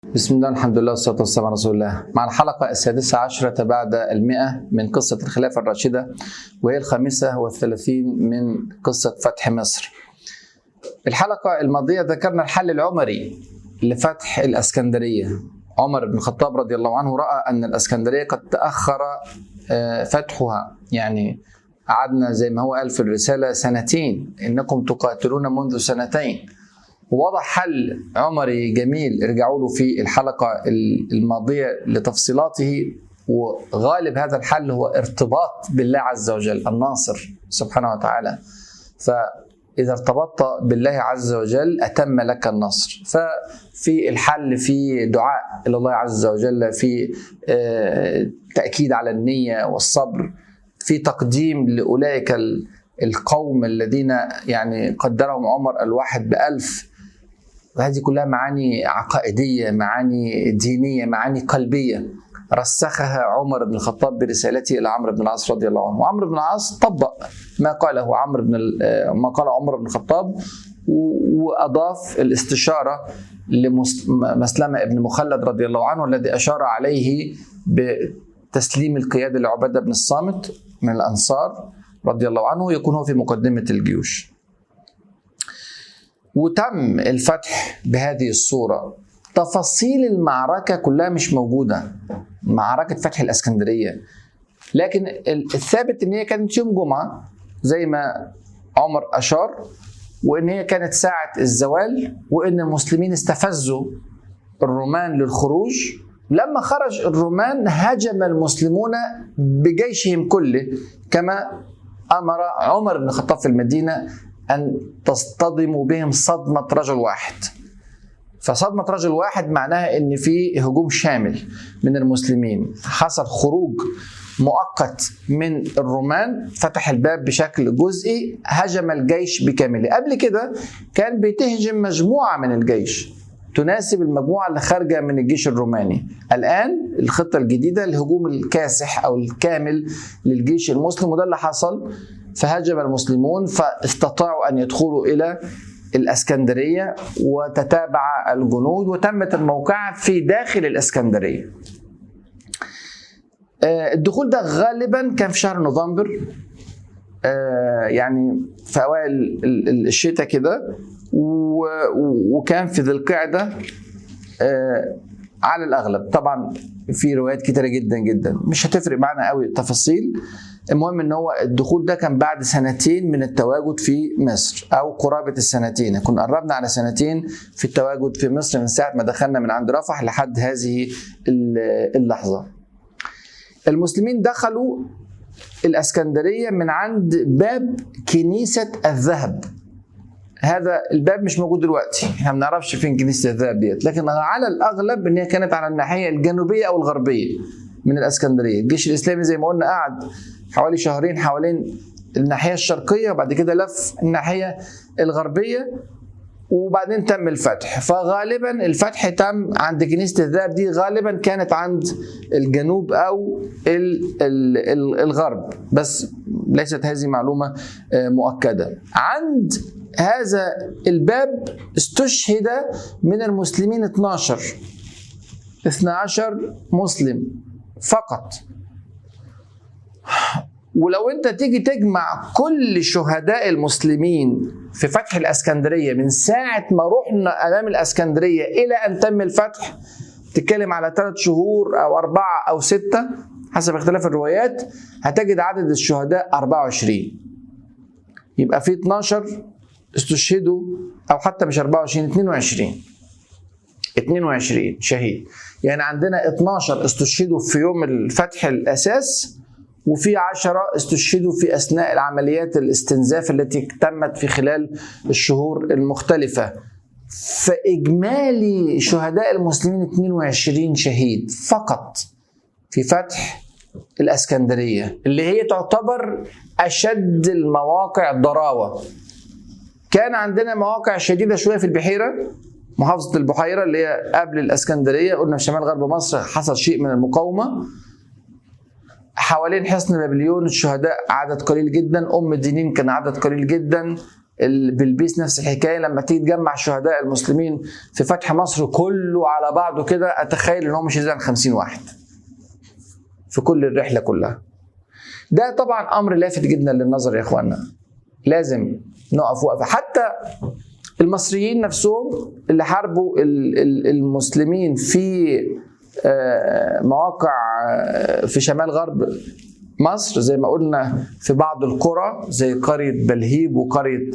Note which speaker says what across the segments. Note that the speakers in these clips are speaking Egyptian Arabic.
Speaker 1: بسم الله الحمد لله والصلاة والسلام على رسول الله مع الحلقة السادسة عشرة بعد المئة من قصة الخلافة الراشدة وهي الخامسة والثلاثين من قصة فتح مصر الحلقة الماضية ذكرنا الحل العمري لفتح الأسكندرية عمر بن الخطاب رضي الله عنه رأى أن الأسكندرية قد تأخر فتحها يعني قعدنا زي ما هو قال في الرسالة سنتين إنكم تقاتلون منذ سنتين ووضع حل عمري جميل ارجعوا له في الحلقة الماضية لتفصيلاته وغالب هذا الحل هو ارتباط بالله عز وجل الناصر سبحانه وتعالى فإذا ارتبطت بالله عز وجل أتم لك النصر ففي الحل في دعاء إلى الله عز وجل في تأكيد على النية والصبر في تقديم لأولئك القوم الذين يعني قدرهم عمر الواحد بألف وهذه كلها معاني عقائدية معاني دينية معاني قلبية رسخها عمر بن الخطاب برسالته إلى عمرو بن العاص رضي الله عنه وعمرو بن العاص طبق ما قاله عمرو بن ما قال عمر بن الخطاب وأضاف الاستشارة لمسلمة بن مخلد رضي الله عنه الذي أشار عليه بتسليم القيادة لعبادة بن الصامت من الأنصار رضي الله عنه يكون هو في مقدمة الجيوش وتم الفتح بهذه الصورة تفاصيل المعركة كلها مش موجودة معركة فتح الإسكندرية لكن الثابت إن هي كانت يوم جمعة زي ما عمر أشار وإن هي كانت ساعة الزوال وإن المسلمين استفزوا الرومان للخروج لما خرج الرومان هجم المسلمون بجيشهم كله كما امر عمر بن الخطاب في المدينه ان تصطدموا بهم صدمه رجل واحد. فصدمه رجل واحد معناها ان في هجوم شامل من المسلمين، حصل خروج مؤقت من الرومان فتح الباب بشكل جزئي هجم الجيش بكامله قبل كده كان بتهجم مجموعه من الجيش تناسب المجموعة اللي خارجة من الجيش الروماني الآن الخطة الجديدة الهجوم الكاسح أو الكامل للجيش المسلم وده اللي حصل فهاجم المسلمون فاستطاعوا أن يدخلوا إلى الأسكندرية وتتابع الجنود وتمت الموقعة في داخل الأسكندرية الدخول ده غالبا كان في شهر نوفمبر يعني في أوائل الشتاء كده وكان في ذي القعدة على الأغلب طبعا في روايات كتيرة جدا جدا مش هتفرق معنا قوي التفاصيل المهم ان هو الدخول ده كان بعد سنتين من التواجد في مصر او قرابه السنتين كنا قربنا على سنتين في التواجد في مصر من ساعه ما دخلنا من عند رفح لحد هذه اللحظه المسلمين دخلوا الاسكندريه من عند باب كنيسه الذهب هذا الباب مش موجود دلوقتي احنا ما بنعرفش فين كنيسه الذهب ديت لكن على الاغلب ان هي كانت على الناحيه الجنوبيه او الغربيه من الاسكندريه الجيش الاسلامي زي ما قلنا قعد حوالي شهرين حوالين الناحيه الشرقيه وبعد كده لف الناحيه الغربيه وبعدين تم الفتح فغالبا الفتح تم عند كنيسه الذهب دي غالبا كانت عند الجنوب او الغرب بس ليست هذه معلومه مؤكده عند هذا الباب استشهد من المسلمين 12 12 مسلم فقط ولو انت تيجي تجمع كل شهداء المسلمين في فتح الاسكندريه من ساعه ما رحنا امام الاسكندريه الى ان تم الفتح تتكلم على ثلاث شهور او اربعه او سته حسب اختلاف الروايات هتجد عدد الشهداء 24 يبقى في 12 استشهدوا او حتى مش 24 22 22 شهيد يعني عندنا 12 استشهدوا في يوم الفتح الاساس وفي 10 استشهدوا في اثناء العمليات الاستنزاف التي تمت في خلال الشهور المختلفه فاجمالي شهداء المسلمين 22 شهيد فقط في فتح الاسكندريه اللي هي تعتبر اشد المواقع ضراوه كان عندنا مواقع شديده شويه في البحيره محافظه البحيره اللي هي قبل الاسكندريه قلنا في شمال غرب مصر حصل شيء من المقاومه حوالين حصن بابليون الشهداء عدد قليل جدا ام الدينين كان عدد قليل جدا بالبيس نفس الحكايه لما تيجي تجمع شهداء المسلمين في فتح مصر كله على بعضه كده اتخيل ان هو مش يزيد عن 50 واحد في كل الرحله كلها ده طبعا امر لافت جدا للنظر يا اخوانا لازم نقف وقفه حتى المصريين نفسهم اللي حاربوا المسلمين في مواقع في شمال غرب مصر زي ما قلنا في بعض القرى زي قرية بلهيب وقرية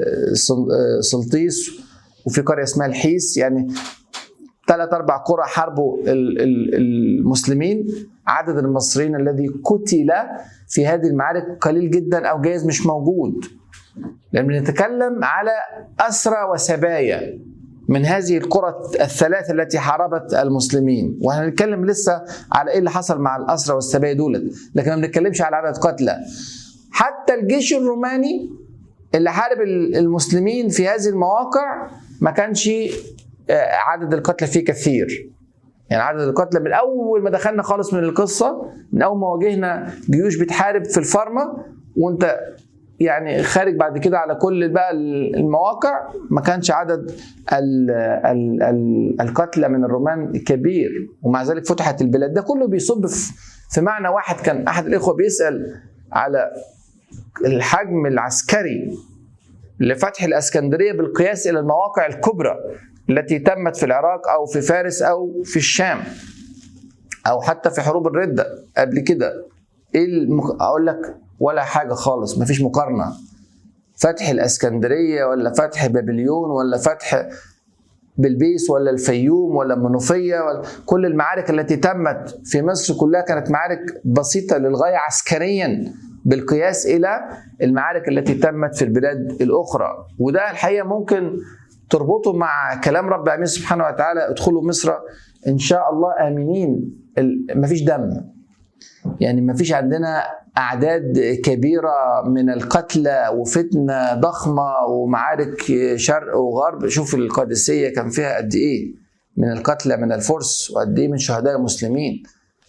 Speaker 1: سلطيس وفي قرية اسمها الحيس يعني ثلاث أربع قرى حاربوا المسلمين عدد المصريين الذي قتل في هذه المعارك قليل جدا أو جايز مش موجود لأن بنتكلم على أسرى وسبايا من هذه القرى الثلاث التي حاربت المسلمين وهنتكلم لسه على ايه اللي حصل مع الاسرى والسبايا دولت لكن ما بنتكلمش على عدد قتلى حتى الجيش الروماني اللي حارب المسلمين في هذه المواقع ما كانش عدد القتلى فيه كثير يعني عدد القتلى من اول ما دخلنا خالص من القصه من اول ما واجهنا جيوش بتحارب في الفارما وانت يعني خارج بعد كده على كل بقى المواقع ما كانش عدد ال ال ال القتلى من الرومان كبير ومع ذلك فتحت البلاد ده كله بيصب في معنى واحد كان احد الاخوه بيسال على الحجم العسكري لفتح الاسكندريه بالقياس الى المواقع الكبرى التي تمت في العراق او في فارس او في الشام او حتى في حروب الرده قبل كده ايه المك... اقول لك ولا حاجه خالص مفيش مقارنه فتح الاسكندريه ولا فتح بابليون ولا فتح بلبيس ولا الفيوم ولا المنوفيه ولا كل المعارك التي تمت في مصر كلها كانت معارك بسيطه للغايه عسكريا بالقياس الى المعارك التي تمت في البلاد الاخرى وده الحقيقه ممكن تربطه مع كلام رب العالمين سبحانه وتعالى ادخلوا مصر ان شاء الله امنين مفيش دم يعني مفيش عندنا اعداد كبيره من القتلى وفتنه ضخمه ومعارك شرق وغرب شوف القادسيه كان فيها قد ايه من القتلى من الفرس وقد ايه من شهداء المسلمين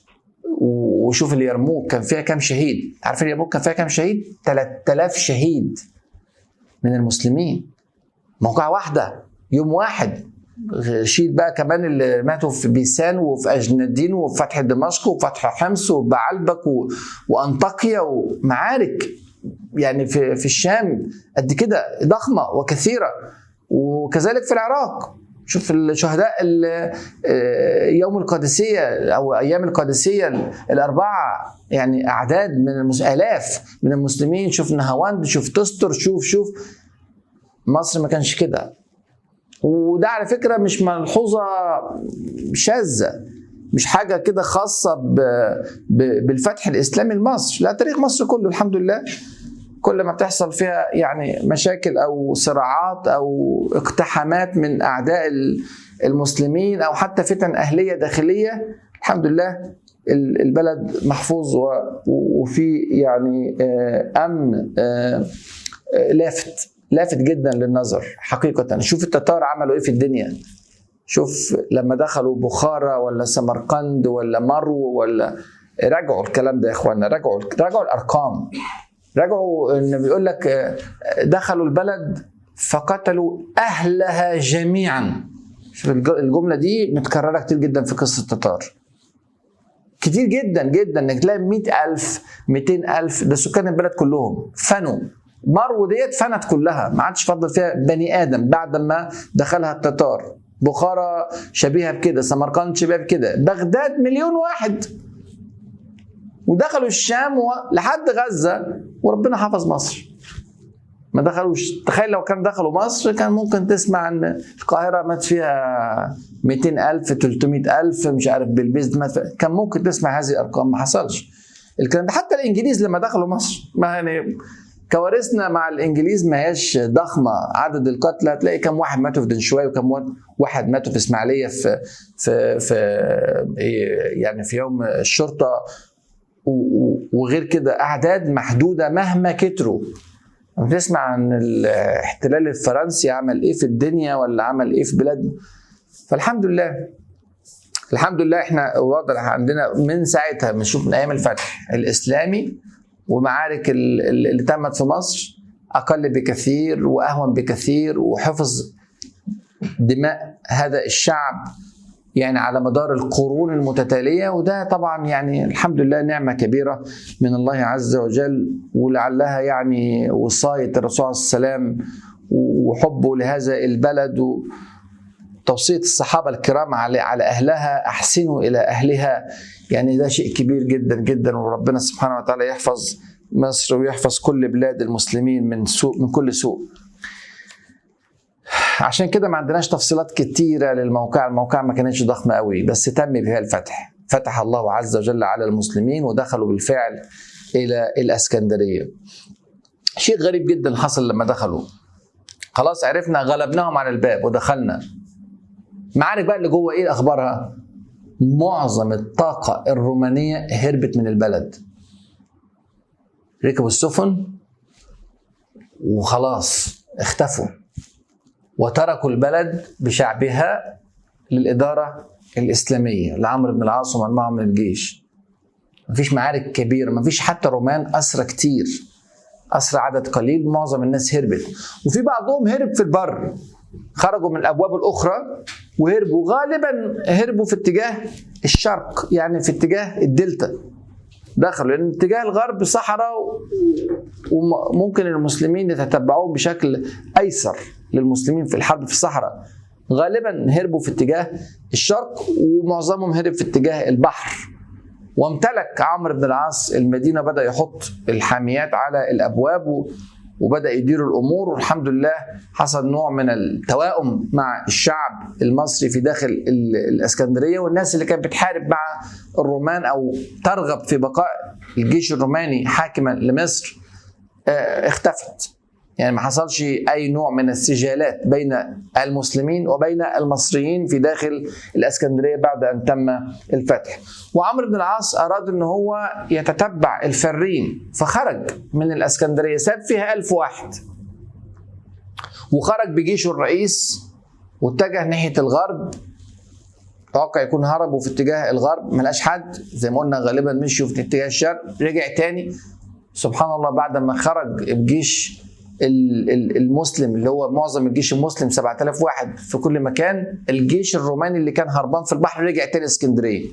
Speaker 1: وشوف اليرموك كان فيها كام شهيد عارف اليرموك كان فيها كام شهيد 3000 شهيد من المسلمين موقع واحده يوم واحد شيل بقى كمان اللي ماتوا في بيسان وفي اجندين وفي فتح دمشق وفتح حمص وبعلبك و... وانطاكيا ومعارك يعني في في الشام قد كده ضخمه وكثيره وكذلك في العراق شوف الشهداء يوم القادسيه او ايام القادسيه الاربعه يعني اعداد من المس... الاف من المسلمين شوف نهاوند شوف تستر شوف شوف مصر ما كانش كده وده على فكره مش ملحوظه شاذه مش حاجه كده خاصه ب... ب... بالفتح الاسلامي لمصر لا تاريخ مصر كله الحمد لله كل ما بتحصل فيها يعني مشاكل او صراعات او اقتحامات من اعداء المسلمين او حتى فتن اهليه داخليه الحمد لله البلد محفوظ وفي يعني امن لافت لافت جدا للنظر حقيقة شوف التتار عملوا ايه في الدنيا شوف لما دخلوا بخارى ولا سمرقند ولا مرو ولا راجعوا الكلام ده يا اخوانا راجعوا راجعوا الارقام راجعوا ان بيقول لك دخلوا البلد فقتلوا اهلها جميعا شوف الجمله دي متكرره كتير جدا في قصه التتار كتير جدا جدا انك تلاقي 100000 200000 ده سكان البلد كلهم فنوا مرو ديت فنت كلها ما عادش فضل فيها بني ادم بعد ما دخلها التتار بخارى شبيهه بكده سمرقند شبيهه بكده بغداد مليون واحد ودخلوا الشام لحد غزه وربنا حفظ مصر ما دخلوش تخيل لو كان دخلوا مصر كان ممكن تسمع ان القاهره مات فيها 200000 300000 مش عارف بالبيز مات فيها. كان ممكن تسمع هذه الارقام ما حصلش الكلام ده حتى الانجليز لما دخلوا مصر ما يعني كوارثنا مع الانجليز ما هياش ضخمه عدد القتلى هتلاقي كم واحد ماتوا في دنشواي وكم واحد ماتوا في اسماعيليه في في في يعني في يوم الشرطه وغير كده اعداد محدوده مهما كتروا بتسمع عن الاحتلال الفرنسي عمل ايه في الدنيا ولا عمل ايه في بلادنا فالحمد لله الحمد لله احنا واضح عندنا من ساعتها بنشوف من ايام الفتح الاسلامي ومعارك اللي تمت في مصر اقل بكثير واهون بكثير وحفظ دماء هذا الشعب يعني على مدار القرون المتتاليه وده طبعا يعني الحمد لله نعمه كبيره من الله عز وجل ولعلها يعني وصايه الرسول عليه السلام وحبه لهذا البلد وتوصيه الصحابه الكرام على على اهلها احسنوا الى اهلها يعني ده شيء كبير جدا جدا وربنا سبحانه وتعالى يحفظ مصر ويحفظ كل بلاد المسلمين من سوء من كل سوء عشان كده ما عندناش تفصيلات كتيرة للموقع الموقع ما كانتش ضخمة قوي بس تم بها الفتح فتح الله عز وجل على المسلمين ودخلوا بالفعل إلى الأسكندرية شيء غريب جدا حصل لما دخلوا خلاص عرفنا غلبناهم على الباب ودخلنا معارك بقى اللي جوه ايه اخبارها معظم الطاقة الرومانية هربت من البلد ركبوا السفن وخلاص اختفوا وتركوا البلد بشعبها للإدارة الإسلامية لعمرو بن العاص ومن معه من الجيش مفيش معارك كبيرة مفيش حتى رومان أسرى كتير أسرى عدد قليل معظم الناس هربت وفي بعضهم هرب في البر خرجوا من الأبواب الأخرى وهربوا غالبا هربوا في اتجاه الشرق يعني في اتجاه الدلتا دخلوا لان اتجاه الغرب صحراء وممكن المسلمين يتتبعوهم بشكل ايسر للمسلمين في الحرب في الصحراء غالبا هربوا في اتجاه الشرق ومعظمهم هرب في اتجاه البحر وامتلك عمرو بن العاص المدينه بدا يحط الحاميات على الابواب وبدا يدير الامور والحمد لله حصل نوع من التوائم مع الشعب المصري في داخل الاسكندريه والناس اللي كانت بتحارب مع الرومان او ترغب في بقاء الجيش الروماني حاكما لمصر اختفت يعني ما حصلش اي نوع من السجالات بين المسلمين وبين المصريين في داخل الاسكندريه بعد ان تم الفتح وعمرو بن العاص اراد ان هو يتتبع الفرين فخرج من الاسكندريه ساب فيها ألف واحد وخرج بجيشه الرئيس واتجه ناحيه الغرب توقع يكون هربوا في اتجاه الغرب ما لقاش حد زي ما قلنا غالبا مشيوا في اتجاه الشرق رجع تاني سبحان الله بعد ما خرج الجيش المسلم اللي هو معظم الجيش المسلم 7000 واحد في كل مكان الجيش الروماني اللي كان هربان في البحر رجع تاني اسكندريه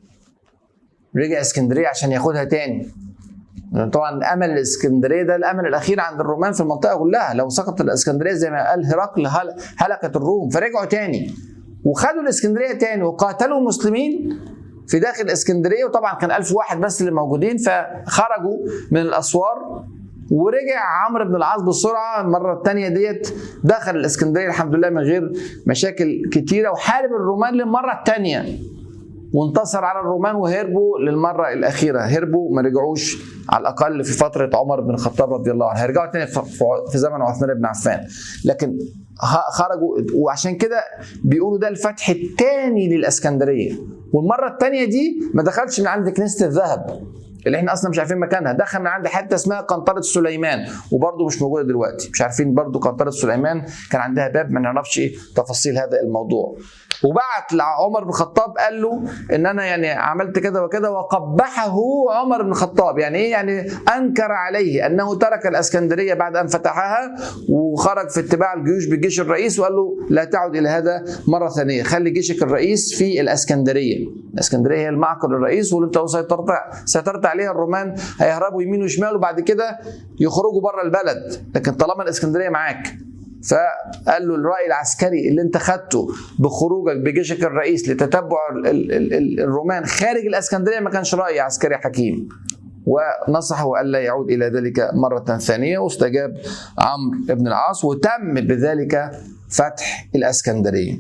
Speaker 1: رجع اسكندريه عشان ياخدها تاني طبعا امل الاسكندريه ده الامل الاخير عند الرومان في المنطقه كلها لو سقطت الاسكندريه زي ما قال هرقل هلكت الروم فرجعوا تاني وخدوا الاسكندريه تاني وقاتلوا المسلمين في داخل اسكندريه وطبعا كان ألف واحد بس اللي موجودين فخرجوا من الاسوار ورجع عمرو بن العاص بسرعه المره الثانيه ديت دخل الاسكندريه الحمد لله من غير مشاكل كتيره وحارب الرومان للمره الثانيه وانتصر على الرومان وهربوا للمره الاخيره هربوا ما رجعوش على الاقل في فتره عمر بن الخطاب رضي الله عنه هيرجعوا تاني في زمن عثمان بن عفان لكن خرجوا وعشان كده بيقولوا ده الفتح الثاني للاسكندريه والمره الثانيه دي ما دخلش من عند كنيسه الذهب اللي احنا اصلا مش عارفين مكانها دخل من عند حته اسمها قنطره سليمان وبرده مش موجوده دلوقتي مش عارفين برده قنطره سليمان كان عندها باب ما نعرفش ايه تفاصيل هذا الموضوع وبعت لعمر بن الخطاب قال له ان انا يعني عملت كده وكده وقبحه عمر بن الخطاب يعني ايه يعني انكر عليه انه ترك الاسكندريه بعد ان فتحها وخرج في اتباع الجيوش بالجيش الرئيس وقال له لا تعد الى هذا مره ثانيه خلي جيشك الرئيس في الاسكندريه الاسكندريه هي المعقل الرئيس واللي انت سيطرت سيطرت عليها الرومان هيهربوا يمين وشمال وبعد كده يخرجوا بره البلد لكن طالما الاسكندريه معاك فقال له الرأي العسكري اللي انت خدته بخروجك بجيشك الرئيس لتتبع الرومان خارج الاسكندريه ما كانش رأي عسكري حكيم ونصحه الا يعود الى ذلك مره ثانيه واستجاب عمرو بن العاص وتم بذلك فتح الاسكندريه.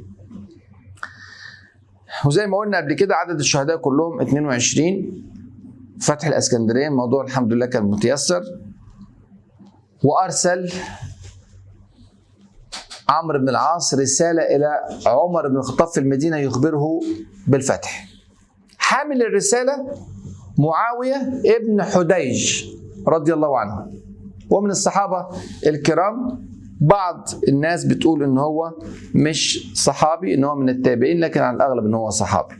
Speaker 1: وزي ما قلنا قبل كده عدد الشهداء كلهم 22 فتح الاسكندريه الموضوع الحمد لله كان متيسر وارسل عمرو بن العاص رسالة إلى عمر بن الخطاب في المدينة يخبره بالفتح حامل الرسالة معاوية ابن حديج رضي الله عنه ومن الصحابة الكرام بعض الناس بتقول ان هو مش صحابي ان هو من التابعين لكن على الاغلب ان هو صحابي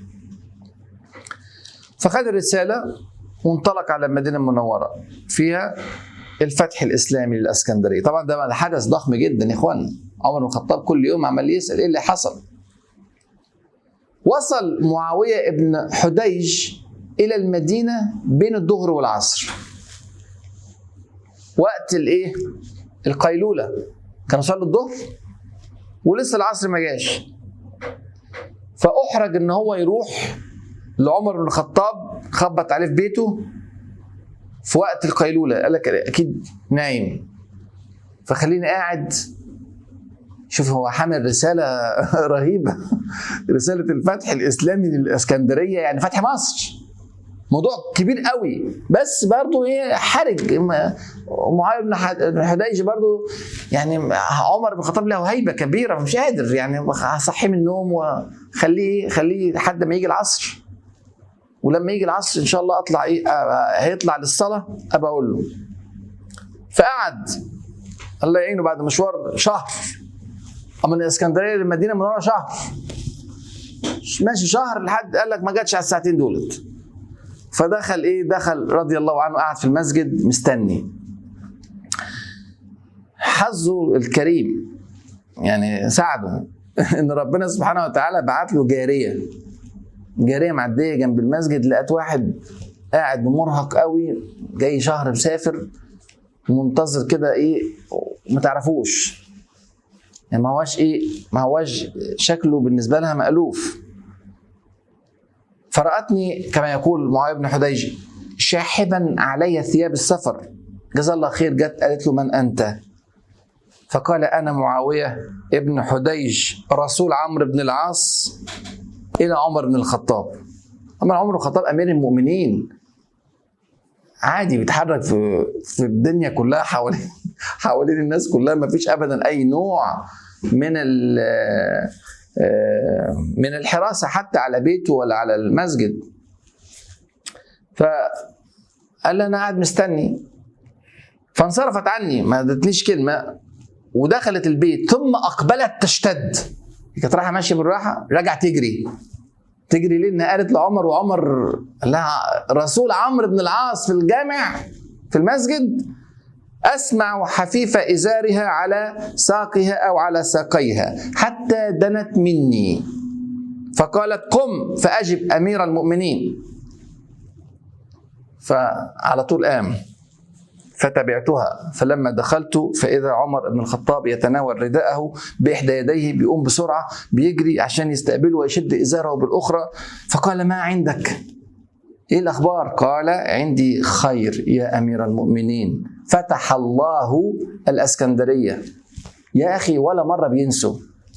Speaker 1: فخد الرسالة وانطلق على المدينة المنورة فيها الفتح الاسلامي للاسكندريه طبعا ده حدث ضخم جدا يا اخوانا عمر بن الخطاب كل يوم عمال يسال ايه اللي حصل وصل معاويه ابن حديج الى المدينه بين الظهر والعصر وقت الايه القيلوله كانوا صلوا الظهر ولسه العصر ما جاش فاحرج ان هو يروح لعمر بن الخطاب خبط عليه في بيته في وقت القيلوله قال لك اكيد نايم فخليني قاعد شوف هو حامل رساله رهيبه رساله الفتح الاسلامي للاسكندريه يعني فتح مصر موضوع كبير قوي بس برضه ايه حرج معاويه بن حديج برضه يعني عمر بن الخطاب له هيبه كبيره مش قادر يعني هصحيه من النوم وخليه خليه لحد ما يجي العصر ولما يجي العصر ان شاء الله اطلع ايه هيطلع للصلاه ابقى اقول له فقعد الله يعينه بعد مشوار شهر اما من الاسكندريه للمدينه المنوره شهر ماشي شهر لحد قال لك ما جاتش على الساعتين دولت فدخل ايه دخل رضي الله عنه قاعد في المسجد مستني حظه الكريم يعني ساعده ان ربنا سبحانه وتعالى بعت له جاريه جاريه معديه جنب المسجد لقت واحد قاعد مرهق قوي جاي شهر مسافر ومنتظر كده ايه ما تعرفوش يعني ما هواش ايه ما هواش شكله بالنسبه لها مألوف فرأتني كما يقول معاوية بن حديج شاحبا علي ثياب السفر جزا الله خير جت قالت له من أنت فقال أنا معاوية ابن حديج رسول عمرو بن العاص إلى عمر بن الخطاب أما عمر بن الخطاب أمير المؤمنين عادي بيتحرك في في الدنيا كلها حوالين حوالين الناس كلها ما فيش ابدا اي نوع من من الحراسه حتى على بيته ولا على المسجد فقال لي انا قاعد مستني فانصرفت عني ما ادتنيش كلمه ودخلت البيت ثم اقبلت تشتد كانت رايحه ماشيه بالراحه رجع تجري تجري ليه انها قالت لعمر وعمر قال لها رسول عمرو بن العاص في الجامع في المسجد اسمع حفيف ازارها على ساقها او على ساقيها حتى دنت مني فقالت قم فاجب امير المؤمنين فعلى طول قام فتبعتها فلما دخلت فإذا عمر بن الخطاب يتناول رداءه بإحدى يديه بيقوم بسرعة بيجري عشان يستقبله ويشد إزاره بالأخرى فقال ما عندك إيه الأخبار قال عندي خير يا أمير المؤمنين فتح الله الأسكندرية يا أخي ولا مرة بينسوا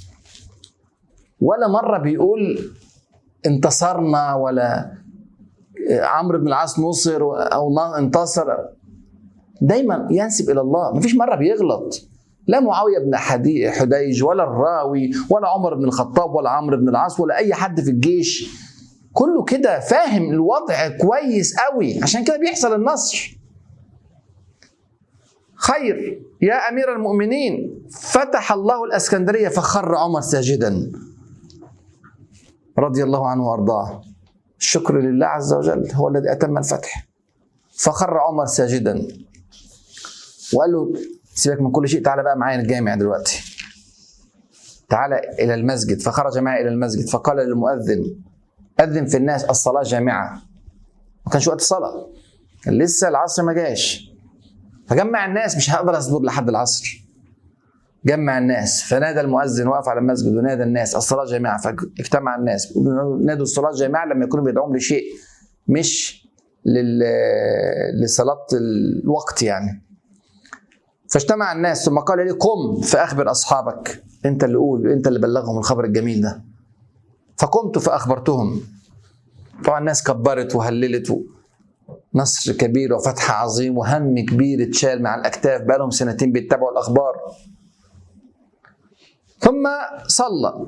Speaker 1: ولا مرة بيقول انتصرنا ولا عمرو بن العاص نصر أو انتصر دايما ينسب الى الله مفيش مره بيغلط لا معاويه بن حديج ولا الراوي ولا عمر بن الخطاب ولا عمرو بن العاص ولا اي حد في الجيش كله كده فاهم الوضع كويس قوي عشان كده بيحصل النصر خير يا امير المؤمنين فتح الله الاسكندريه فخر عمر ساجدا رضي الله عنه وارضاه الشكر لله عز وجل هو الذي اتم الفتح فخر عمر ساجدا وقال له سيبك من كل شيء تعالى بقى معايا الجامع دلوقتي تعالى الى المسجد فخرج معي الى المسجد فقال للمؤذن اذن في الناس الصلاه جامعه ما كانش وقت الصلاه كان لسه العصر ما جاش فجمع الناس مش هقدر اصبر لحد العصر جمع الناس فنادى المؤذن وقف على المسجد ونادى الناس الصلاه جامعه فاجتمع الناس نادوا الصلاه جامعه لما يكونوا بيدعوهم لشيء مش لل... لصلاه الوقت يعني فاجتمع الناس ثم قال لي قم فاخبر اصحابك انت اللي قول انت اللي بلغهم الخبر الجميل ده فقمت فاخبرتهم طبعا الناس كبرت وهللت نصر كبير وفتح عظيم وهم كبير اتشال مع الاكتاف بقالهم سنتين بيتبعوا الاخبار ثم صلى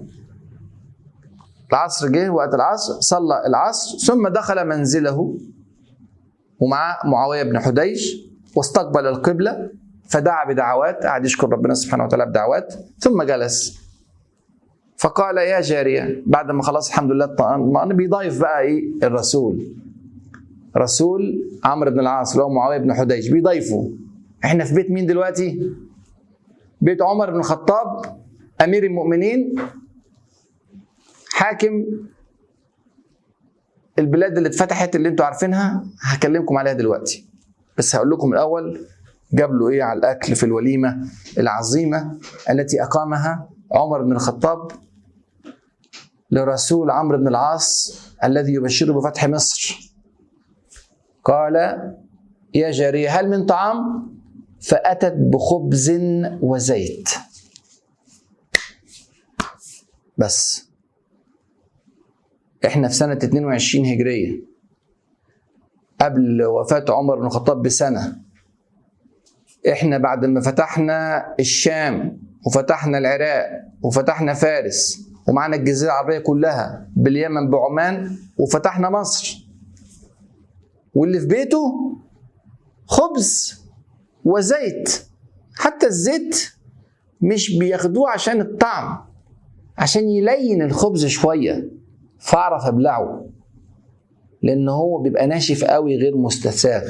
Speaker 1: العصر جه وقت العصر صلى العصر ثم دخل منزله ومعاه معاويه بن حديج واستقبل القبله فدعا بدعوات قعد يشكر ربنا سبحانه وتعالى بدعوات ثم جلس فقال يا جارية بعد ما خلاص الحمد لله اطمأن بيضايف بقى ايه الرسول رسول عمرو بن العاص اللي هو معاوية بن حديج بيضيفه احنا في بيت مين دلوقتي بيت عمر بن الخطاب امير المؤمنين حاكم البلاد اللي اتفتحت اللي انتوا عارفينها هكلمكم عليها دلوقتي بس هقول لكم الاول جاب له ايه على الاكل في الوليمه العظيمه التي اقامها عمر بن الخطاب لرسول عمرو بن العاص الذي يبشره بفتح مصر قال يا جاريه هل من طعام فاتت بخبز وزيت بس احنا في سنه 22 هجريه قبل وفاه عمر بن الخطاب بسنه احنا بعد ما فتحنا الشام وفتحنا العراق وفتحنا فارس ومعنا الجزيره العربيه كلها باليمن بعمان وفتحنا مصر واللي في بيته خبز وزيت حتى الزيت مش بياخدوه عشان الطعم عشان يلين الخبز شويه فاعرف ابلعه لان هو بيبقى ناشف قوي غير مستساغ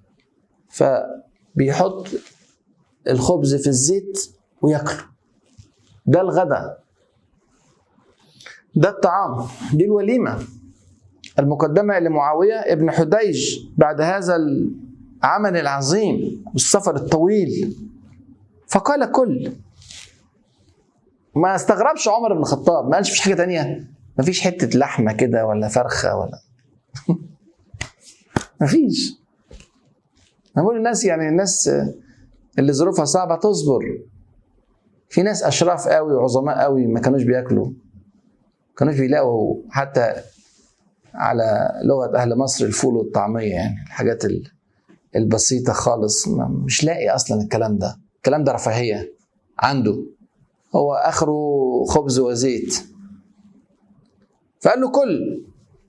Speaker 1: فبيحط الخبز في الزيت وياكله ده الغداء ده الطعام دي الوليمه المقدمه لمعاويه ابن حديج بعد هذا العمل العظيم والسفر الطويل فقال كل ما استغربش عمر بن الخطاب ما قالش فيش حاجه تانية ما فيش حته لحمه كده ولا فرخه ولا ما فيش انا بقول الناس يعني الناس اللي ظروفها صعبه تصبر في ناس اشراف قوي وعظماء قوي ما كانوش بياكلوا كانوش بيلاقوا حتى على لغه اهل مصر الفول والطعميه يعني الحاجات البسيطه خالص مش لاقي اصلا الكلام ده الكلام ده رفاهيه عنده هو اخره خبز وزيت فقال له كل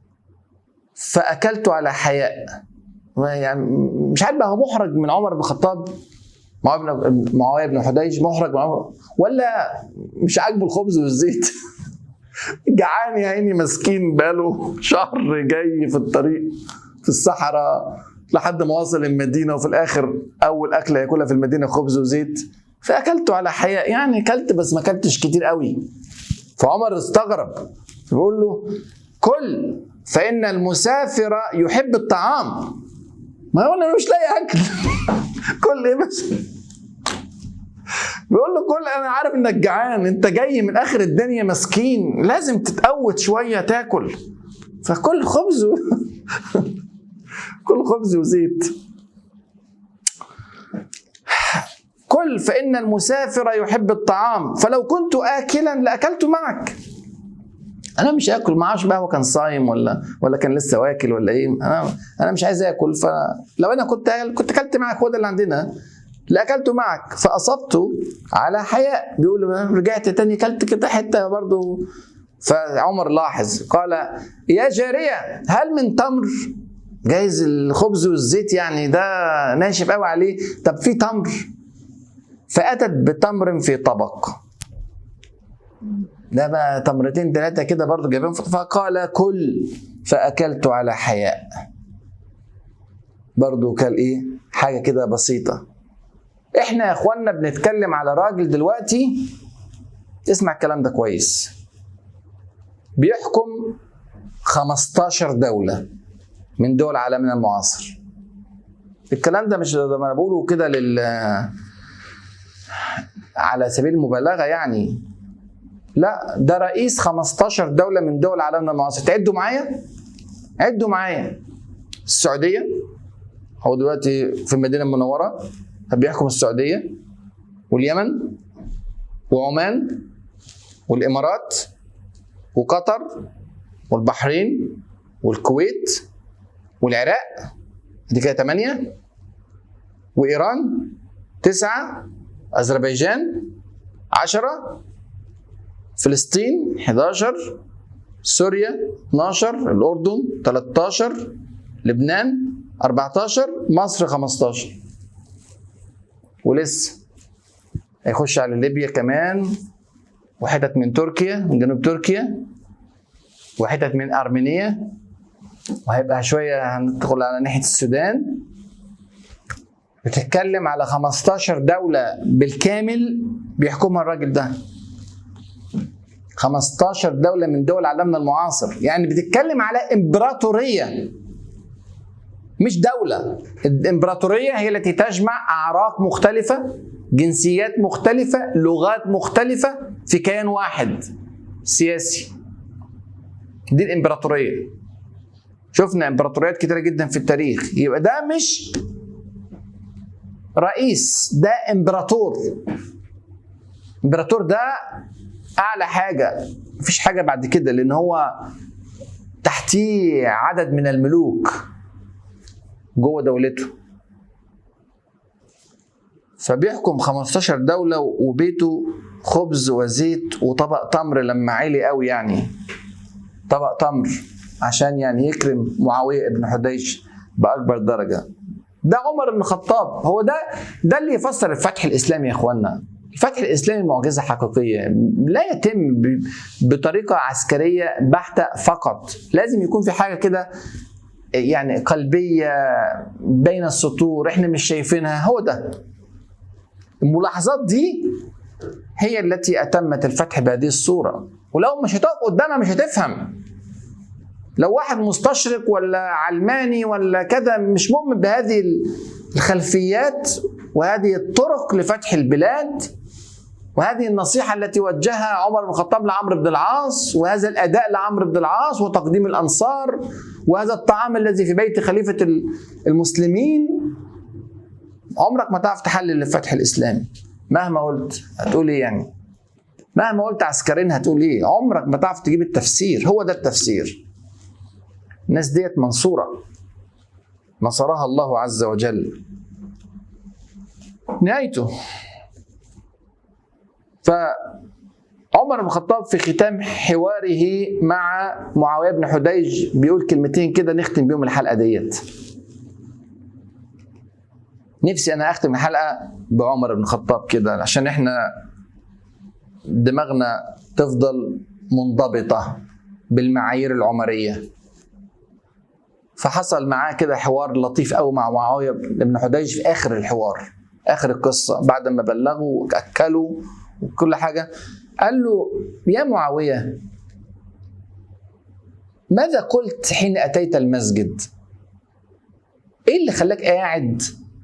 Speaker 1: فاكلت على حياء يعني مش عارف بقى هو محرج من عمر بن الخطاب معاويه بن حديج محرج من عمر ولا مش عاجبه الخبز والزيت جعان يا عيني مسكين بقاله شهر جاي في الطريق في الصحراء لحد ما وصل المدينه وفي الاخر اول اكله ياكلها في المدينه خبز وزيت فاكلته على حياء يعني اكلت بس ما اكلتش كتير قوي فعمر استغرب بيقول له كل فان المسافر يحب الطعام ما هو انا مش لاقي اكل كل ايه بس بيقول له كل انا عارف انك جعان انت جاي من اخر الدنيا مسكين لازم تتقوت شويه تاكل فكل خبز و... كل خبز وزيت كل فإن المسافر يحب الطعام فلو كنت آكلا لأكلت معك أنا مش آكل معاش بقى هو كان صايم ولا ولا كان لسه واكل ولا إيه أنا أنا مش عايز آكل فلو أنا كنت كنت أكلت معك هو ده اللي عندنا لأكلت معك فأصبت على حياء بيقول رجعت تاني كلت كده حتة برضو فعمر لاحظ قال يا جارية هل من تمر جايز الخبز والزيت يعني ده ناشف قوي عليه طب في تمر فأتت بتمر في طبق ده بقى تمرتين ثلاثة كده برضه جايبين فقال كل فأكلت على حياء برضه كل إيه حاجة كده بسيطة إحنا يا إخوانا بنتكلم على راجل دلوقتي اسمع الكلام ده كويس بيحكم 15 دولة من دول عالمنا المعاصر الكلام ده مش ده انا بقوله كده لل على سبيل المبالغه يعني لا ده رئيس 15 دوله من دول عالمنا المعاصر تعدوا معايا عدوا معايا السعوديه هو دلوقتي في المدينه المنوره بيحكم السعوديه واليمن وعمان والامارات وقطر والبحرين والكويت والعراق دي كده ثمانية وإيران تسعة أذربيجان عشرة فلسطين 11 سوريا 12 الأردن 13 لبنان 14 مصر 15 ولسه هيخش على ليبيا كمان وحتت من تركيا من جنوب تركيا وحتت من أرمينيا وهيبقى شوية هندخل على ناحية السودان بتتكلم على 15 دولة بالكامل بيحكمها الراجل ده 15 دولة من دول عالمنا المعاصر يعني بتتكلم على إمبراطورية مش دولة الإمبراطورية هي التي تجمع أعراق مختلفة جنسيات مختلفة لغات مختلفة في كيان واحد سياسي دي الإمبراطورية شفنا إمبراطوريات كتيرة جدا في التاريخ يبقى ده مش رئيس ده إمبراطور إمبراطور ده أعلى حاجة مفيش حاجة بعد كده لأن هو تحتيه عدد من الملوك جوه دولته فبيحكم 15 دولة وبيته خبز وزيت وطبق تمر لما عالي قوي يعني طبق تمر عشان يعني يكرم معاوية ابن حديش بأكبر درجة ده عمر بن الخطاب هو ده ده اللي يفسر الفتح الإسلامي يا إخوانا الفتح الإسلامي معجزة حقيقية لا يتم بطريقة عسكرية بحتة فقط لازم يكون في حاجة كده يعني قلبية بين السطور احنا مش شايفينها هو ده الملاحظات دي هي التي أتمت الفتح بهذه الصورة ولو مش هتقف قدامها مش هتفهم لو واحد مستشرق ولا علماني ولا كذا مش مؤمن بهذه الخلفيات وهذه الطرق لفتح البلاد وهذه النصيحة التي وجهها عمر بن الخطاب لعمرو بن العاص وهذا الأداء لعمرو بن العاص وتقديم الأنصار وهذا الطعام الذي في بيت خليفة المسلمين عمرك ما تعرف تحلل الفتح الإسلامي مهما قلت هتقول إيه يعني مهما قلت عسكريين هتقول إيه عمرك ما تعرف تجيب التفسير هو ده التفسير الناس ديت منصورة نصرها الله عز وجل نهايته فعمر بن الخطاب في ختام حواره مع معاويه بن حديج بيقول كلمتين كده نختم بيهم الحلقه ديت نفسي انا اختم الحلقه بعمر بن الخطاب كده عشان احنا دماغنا تفضل منضبطه بالمعايير العمريه فحصل معاه كده حوار لطيف قوي مع معاويه بن حديج في اخر الحوار اخر القصه بعد ما بلغوا واكلوا وكل حاجه قال له يا معاويه ماذا قلت حين اتيت المسجد ايه اللي خلاك قاعد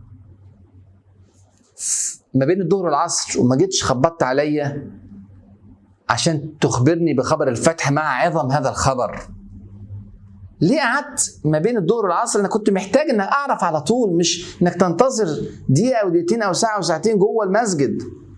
Speaker 1: ما بين الظهر والعصر وما جيتش خبطت عليا عشان تخبرني بخبر الفتح مع عظم هذا الخبر ليه قعدت ما بين الظهر والعصر انا كنت محتاج انك اعرف على طول مش انك تنتظر دقيقه او دقيقتين او ساعه او ساعتين جوه المسجد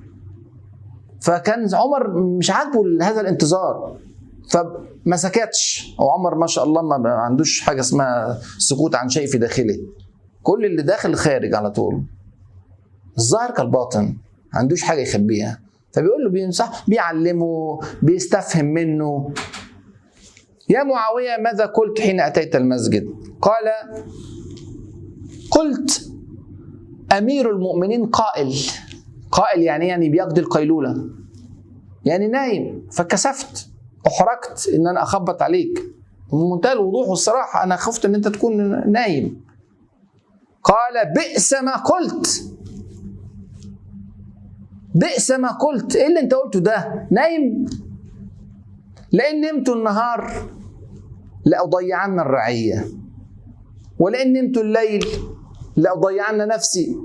Speaker 1: فكان عمر مش عاجبه هذا الانتظار فما سكتش وعمر ما شاء الله ما عندوش حاجه اسمها سكوت عن شيء في داخله كل اللي داخل خارج على طول الظاهر كالباطن ما عندوش حاجه يخبيها فبيقول له بينصح بيعلمه بيستفهم منه يا معاويه ماذا قلت حين اتيت المسجد قال قلت امير المؤمنين قائل قائل يعني يعني بيقضي القيلوله يعني نايم فكسفت احرجت ان انا اخبط عليك بمنتهى الوضوح والصراحه انا خفت ان انت تكون نايم قال بئس ما قلت بئس ما قلت ايه اللي انت قلته ده نايم لان نمت النهار لاضيعن الرعيه ولان نمت الليل لاضيعن نفسي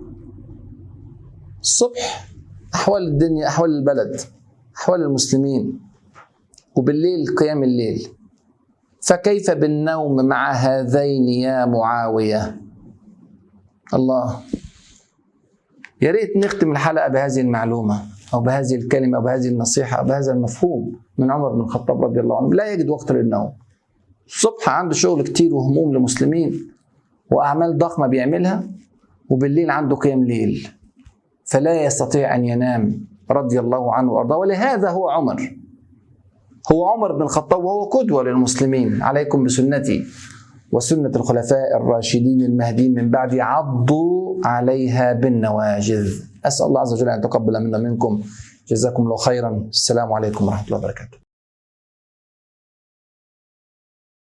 Speaker 1: الصبح احوال الدنيا احوال البلد احوال المسلمين وبالليل قيام الليل فكيف بالنوم مع هذين يا معاويه الله يا ريت نختم الحلقه بهذه المعلومه او بهذه الكلمه او بهذه النصيحه او بهذا المفهوم من عمر بن الخطاب رضي الله عنه لا يجد وقت للنوم الصبح عنده شغل كتير وهموم لمسلمين واعمال ضخمه بيعملها وبالليل عنده قيام ليل فلا يستطيع ان ينام رضي الله عنه وارضاه ولهذا هو عمر هو عمر بن الخطاب وهو قدوه للمسلمين عليكم بسنتي وسنه الخلفاء الراشدين المهديين من بعدي عضوا عليها بالنواجذ اسال الله عز وجل ان يتقبل منا منكم جزاكم الله خيرا السلام عليكم ورحمه الله وبركاته